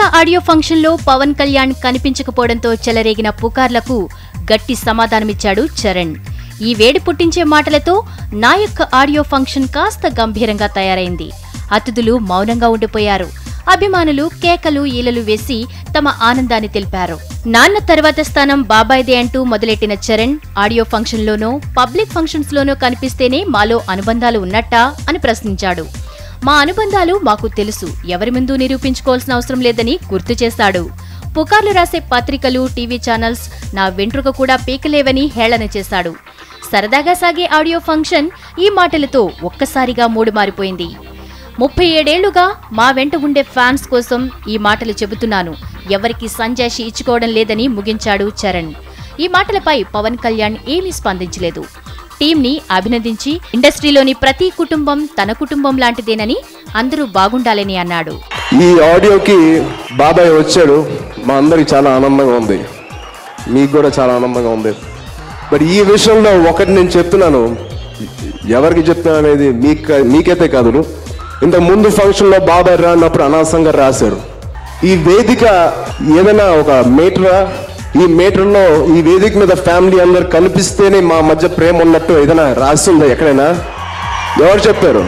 audio ఫంక్షన్లో పవన్ కళ్యాణ్ కనిపించకపోవడంతో చెలరేగిన పుకార్లకు గట్టి సమాధానమిచ్చాడు చరణ్ ఈ వేడి పుట్టించే మాటలతో నా యొక్క ఆడియో ఫంక్షన్ కాస్త గంభీరంగా తయారైంది అతిథులు మౌనంగా ఉండిపోయారు అభిమానులు కేకలు ఈలలు వేసి తమ ఆనందాన్ని తెలిపారు నాన్న తర్వాత స్థానం బాబాయ్దే అంటూ మొదలెట్టిన చరణ్ ఆడియో ఫంక్షన్లోనో పబ్లిక్ ఫంక్షన్స్లోనో కనిపిస్తేనే మాలో అనుబంధాలు ఉన్నట్టా అని ప్రశ్నించాడు మా అనుబంధాలు మాకు తెలుసు ఎవరి ముందు నిరూపించుకోవాల్సిన అవసరం లేదని గుర్తు చేశాడు పుకార్లు రాసే పత్రికలు టీవీ ఛానల్స్ నా వెంట్రుక కూడా పీకలేవని హేళన చేశాడు సరదాగా సాగే ఆడియో ఫంక్షన్ ఈ మాటలతో ఒక్కసారిగా మూడు మారిపోయింది ముప్పై ఏడేళ్లుగా మా వెంట ఉండే ఫ్యాన్స్ కోసం ఈ మాటలు చెబుతున్నాను ఎవరికి సంజాషి ఇచ్చుకోవడం లేదని ముగించాడు చరణ్ ఈ మాటలపై పవన్ కళ్యాణ్ ఏమీ స్పందించలేదు టీంని అభినందించి ఇండస్ట్రీలోని ప్రతి కుటుంబం తన కుటుంబం లాంటిదేనని అందరూ బాగుండాలని అన్నాడు ఈ ఆడియోకి బాబాయ్ వచ్చాడు మా అందరికి చాలా ఆనందంగా ఉంది మీకు కూడా చాలా ఆనందంగా ఉంది బట్ ఈ విషయంలో ఒకటి నేను చెప్తున్నాను ఎవరికి చెప్తున్నా అనేది మీకు మీకైతే కాదు ఇంతకు ముందు ఫంక్షన్లో బాబాయ్ రానప్పుడు అనవసరంగా రాశారు ఈ వేదిక ఏదైనా ఒక మీటరా ఈ మీటర్లో ఈ వేదిక మీద ఫ్యామిలీ అందరు కనిపిస్తేనే మా మధ్య ప్రేమ ఉన్నట్టు ఏదైనా రాస్తుందా ఎక్కడైనా ఎవరు చెప్పారు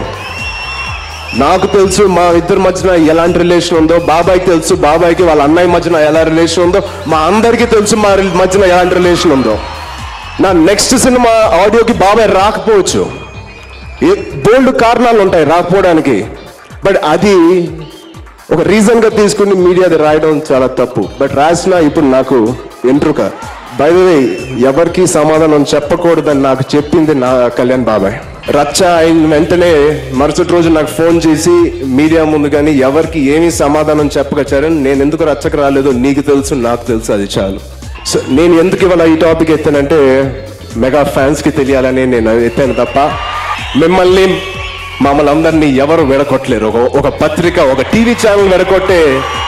నాకు తెలుసు మా ఇద్దరి మధ్యన ఎలాంటి రిలేషన్ ఉందో బాబాయ్కి తెలుసు బాబాయ్కి వాళ్ళ అన్నయ్య మధ్యన ఎలా రిలేషన్ ఉందో మా అందరికీ తెలుసు మా రి- మధ్యన ఎలాంటి రిలేషన్ ఉందో నా నెక్స్ట్ సినిమా ఆడియోకి బాబాయ్ రాకపోవచ్చు ఏ బోల్డ్ కారణాలు ఉంటాయి రాకపోవడానికి బట్ అది ఒక రీజన్ గా తీసుకుని మీడియాది రాయడం చాలా తప్పు బట్ రాసిన ఇప్పుడు నాకు ఎంట్రుక బై ద వే ఎవరికి సమాధానం చెప్పకూడదని నాకు చెప్పింది నా కళ్యాణ్ బాబాయ్ రచ్చ అయిన వెంటనే మరుసటి రోజు నాకు ఫోన్ చేసి మీడియా ముందు కానీ ఎవరికి ఏమీ సమాధానం చెప్పగచ్చారని నేను ఎందుకు రచ్చకు రాలేదో నీకు తెలుసు నాకు తెలుసు అది చాలు సో నేను ఎందుకు ఇవాళ ఈ టాపిక్ ఎత్తానంటే మెగా ఫ్యాన్స్ కి తెలియాలని నేను ఎత్తాను తప్ప మిమ్మల్ని మమ్మల్ని అందరినీ ఎవరు విడగొట్టలేరు ఒక ఒక పత్రిక ఒక టీవీ ఛానల్ విడగొట్టే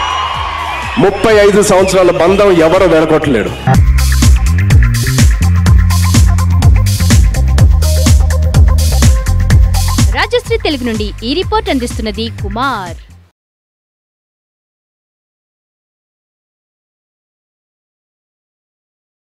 ముప్పై ఐదు సంవత్సరాల బంధం ఎవరు విడగొట్టలేడు రాజశ్రీ తెలుగు నుండి ఈ రిపోర్ట్ అందిస్తున్నది కుమార్